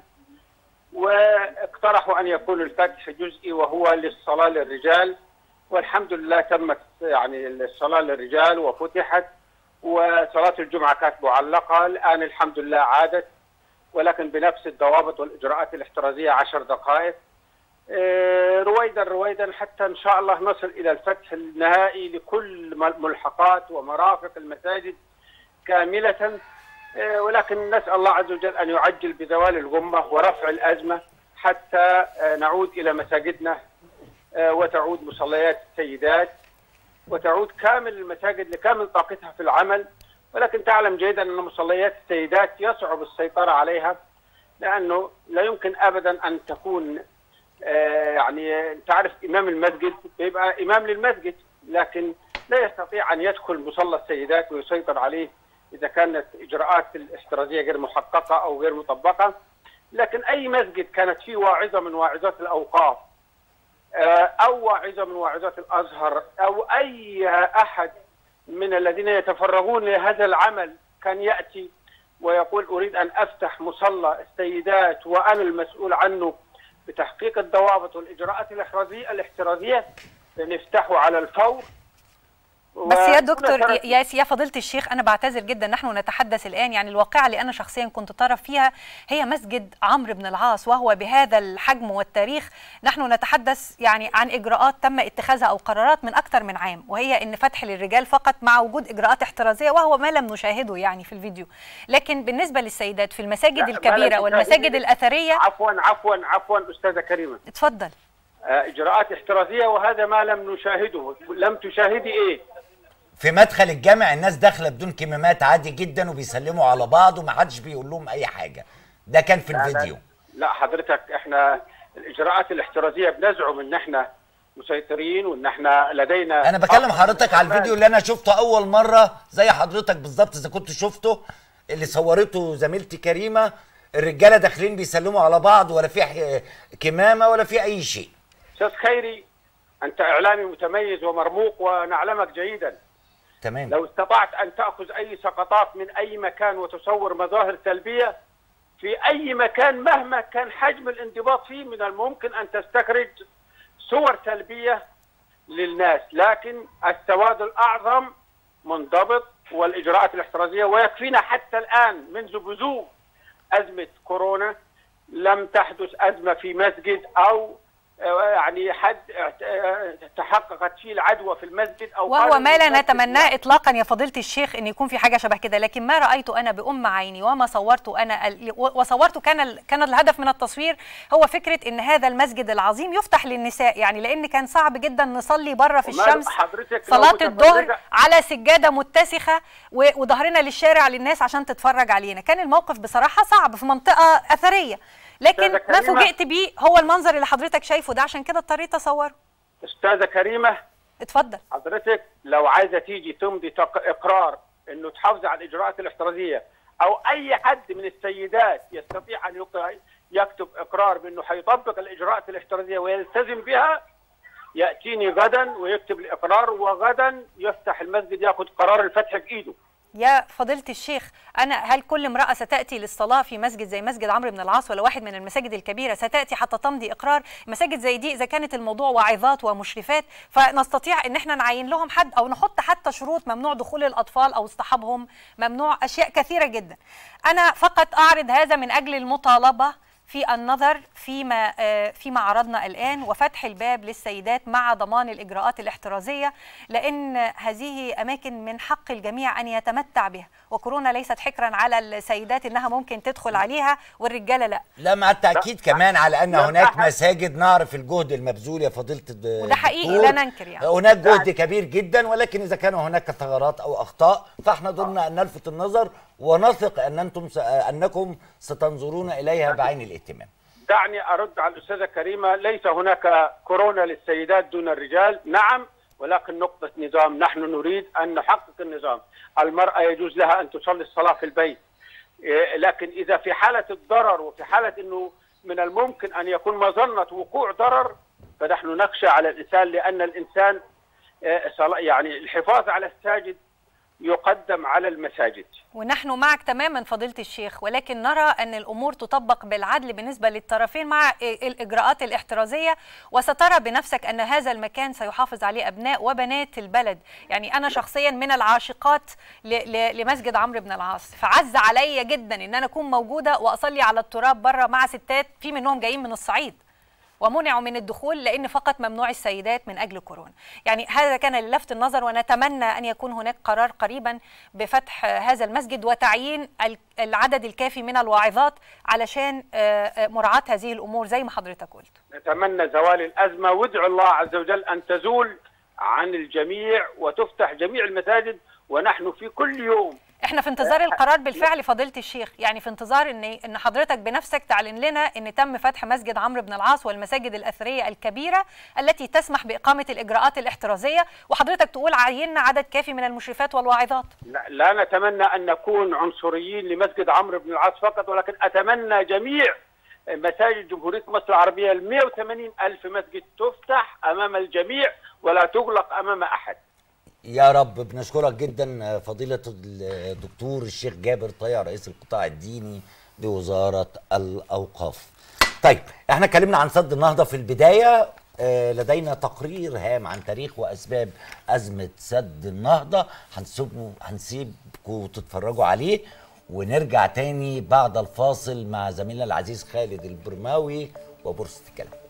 واقترحوا ان يكون الفتح جزئي وهو للصلاه للرجال والحمد لله تمت يعني الصلاه للرجال وفتحت وصلاه الجمعه كانت معلقه الان الحمد لله عادت ولكن بنفس الضوابط والاجراءات الاحترازيه عشر دقائق آه، رويدا رويدا حتى ان شاء الله نصل الى الفتح النهائي لكل ملحقات ومرافق المساجد كامله آه، ولكن نسال الله عز وجل ان يعجل بزوال الغمه ورفع الازمه حتى آه، نعود الى مساجدنا آه، وتعود مصليات السيدات وتعود كامل المساجد لكامل طاقتها في العمل ولكن تعلم جيدا ان مصليات السيدات يصعب السيطره عليها لانه لا يمكن ابدا ان تكون آه، يعني تعرف امام المسجد بيبقى امام للمسجد لكن لا يستطيع ان يدخل مصلى السيدات ويسيطر عليه اذا كانت اجراءات الاحترازيه غير محققه او غير مطبقه لكن اي مسجد كانت فيه واعظه من واعظات الاوقاف آه، او واعظه من واعظات الازهر او اي احد من الذين يتفرغون لهذا العمل كان ياتي ويقول اريد ان افتح مصلى السيدات وانا المسؤول عنه بتحقيق الضوابط والاجراءات الاحترازيه الاحترازيه نفتحه على الفور بس يا وكل دكتور سنة- يا يا فضيله الشيخ انا بعتذر جدا نحن نتحدث الان يعني الواقعه اللي انا شخصيا كنت طرف فيها هي مسجد عمرو بن العاص وهو بهذا الحجم والتاريخ نحن نتحدث يعني عن اجراءات تم اتخاذها او قرارات من اكثر من عام وهي ان فتح للرجال فقط مع وجود اجراءات احترازيه وهو ما لم نشاهده يعني في الفيديو لكن بالنسبه للسيدات في المساجد لا، ما الكبيره لم والمساجد تشاهدي. الاثريه عفوا عفوا عفوا استاذه كريمه اتفضل آه، اجراءات احترازيه وهذا ما لم نشاهده لم تشاهدي ايه في مدخل الجامع الناس داخله بدون كمامات عادي جدا وبيسلموا على بعض ومحدش بيقول لهم اي حاجه ده كان في لا، لا. الفيديو لا حضرتك احنا الاجراءات الاحترازيه بنزعم ان احنا مسيطرين وان احنا لدينا انا بكلم حضرتك على الفيديو اللي انا شفته اول مره زي حضرتك بالظبط اذا كنت شفته اللي صورته زميلتي كريمه الرجاله داخلين بيسلموا على بعض ولا في ح- كمامه ولا في اي شيء استاذ خيري انت اعلامي متميز ومرموق ونعلمك جيدا تمام لو استطعت ان تاخذ اي سقطات من اي مكان وتصور مظاهر سلبيه في اي مكان مهما كان حجم الانضباط فيه من الممكن ان تستخرج صور سلبيه للناس لكن السواد الاعظم منضبط والاجراءات الاحترازيه ويكفينا حتى الان منذ بزوغ ازمه كورونا لم تحدث ازمه في مسجد او آه، يعني حد آه، تحققت فيه العدوى في المسجد او وهو قالوا ما لا المسجد نتمناه اطلاقا يا فضيله الشيخ ان يكون في حاجه شبه كده لكن ما رايته انا بام عيني وما صورته انا ال- وصورته كان ال- كان الهدف من التصوير هو فكره ان هذا المسجد العظيم يفتح للنساء يعني لان كان صعب جدا نصلي بره في وماله الشمس حضرتك لو صلاه متفرجة- الظهر على سجاده متسخه و- وظهرنا للشارع للناس عشان تتفرج علينا كان الموقف بصراحه صعب في منطقه اثريه لكن أستاذة ما كريمة. فوجئت بيه هو المنظر اللي حضرتك شايفه ده عشان كده اضطريت اصوره استاذه كريمه اتفضل حضرتك لو عايزه تيجي تمضي تق- اقرار انه تحافظي على الاجراءات الاحترازيه او اي حد من السيدات يستطيع ان يق- يكتب اقرار بانه حيطبق الاجراءات الاحترازيه ويلتزم بها ياتيني غدا ويكتب الاقرار وغدا يفتح المسجد ياخذ قرار الفتح بايده يا فضيلة الشيخ أنا هل كل امرأة ستأتي للصلاة في مسجد زي مسجد عمرو بن العاص ولا واحد من المساجد الكبيرة ستأتي حتى تمضي إقرار مساجد زي دي إذا كانت الموضوع واعظات ومشرفات فنستطيع إن احنا نعين لهم حد أو نحط حتى شروط ممنوع دخول الأطفال أو اصطحابهم ممنوع أشياء كثيرة جدا أنا فقط أعرض هذا من أجل المطالبة في النظر فيما آه، فيما عرضنا الآن وفتح الباب للسيدات مع ضمان الإجراءات الاحترازية لأن هذه أماكن من حق الجميع أن يتمتع بها وكورونا ليست حكرا على السيدات إنها ممكن تدخل عليها والرجالة لا لا مع التاكيد كمان على ان لا هناك أحد. مساجد نعرف الجهد المبذول يا فضيله الد- وده حقيقي، الدكتور. لا ننكر يعني. هناك جهد كبير جدا ولكن اذا كان هناك ثغرات او اخطاء فاحنا دورنا ان نلفت النظر ونثق ان انتم س... انكم ستنظرون اليها بعين الاهتمام دعني ارد على الاستاذه كريمه ليس هناك كورونا للسيدات دون الرجال نعم ولكن نقطه نظام نحن نريد ان نحقق النظام المراه يجوز لها ان تصلي الصلاه في البيت إيه، لكن اذا في حاله الضرر وفي حاله انه من الممكن ان يكون مظنه وقوع ضرر فنحن نخشى على الانسان لان الانسان إيه، صلا- يعني الحفاظ على الساجد يقدم على المساجد ونحن معك تماما فضيلة الشيخ ولكن نرى أن الأمور تطبق بالعدل بالنسبة للطرفين مع الإجراءات الاحترازية وسترى بنفسك أن هذا المكان سيحافظ عليه أبناء وبنات البلد يعني أنا شخصيا من العاشقات ل- ل- لمسجد عمرو بن العاص فعز عليا جدا أن أنا أكون موجودة وأصلي على التراب بره مع ستات في منهم جايين من الصعيد ومنعوا من الدخول لان فقط ممنوع السيدات من اجل كورونا يعني هذا كان للفت النظر ونتمنى ان يكون هناك قرار قريبا بفتح هذا المسجد وتعيين ال- العدد الكافي من الواعظات علشان آه، آه، مراعاه هذه الامور زي ما حضرتك قلت نتمنى زوال الازمه وادعو الله عز وجل ان تزول عن الجميع وتفتح جميع المساجد ونحن في كل يوم احنا في انتظار القرار بالفعل فضيله الشيخ يعني في انتظار ان ان حضرتك بنفسك تعلن لنا ان تم فتح مسجد عمرو بن العاص والمساجد الاثريه الكبيره التي تسمح باقامه الاجراءات الاحترازيه وحضرتك تقول عيننا عدد كافي من المشرفات والواعظات لا, لا نتمنى ان نكون عنصريين لمسجد عمرو بن العاص فقط ولكن اتمنى جميع مساجد جمهوريه مصر العربيه ال 180 الف مسجد تفتح امام الجميع ولا تغلق امام احد يا رب بنشكرك جدا فضيلة الدكتور الشيخ جابر طيع رئيس القطاع الديني بوزارة الأوقاف طيب احنا اتكلمنا عن سد النهضة في البداية آه، لدينا تقرير هام عن تاريخ وأسباب أزمة سد النهضة هنسيبه هنسيبكم تتفرجوا عليه ونرجع تاني بعد الفاصل مع زميلنا العزيز خالد البرماوي وبورصة الكلام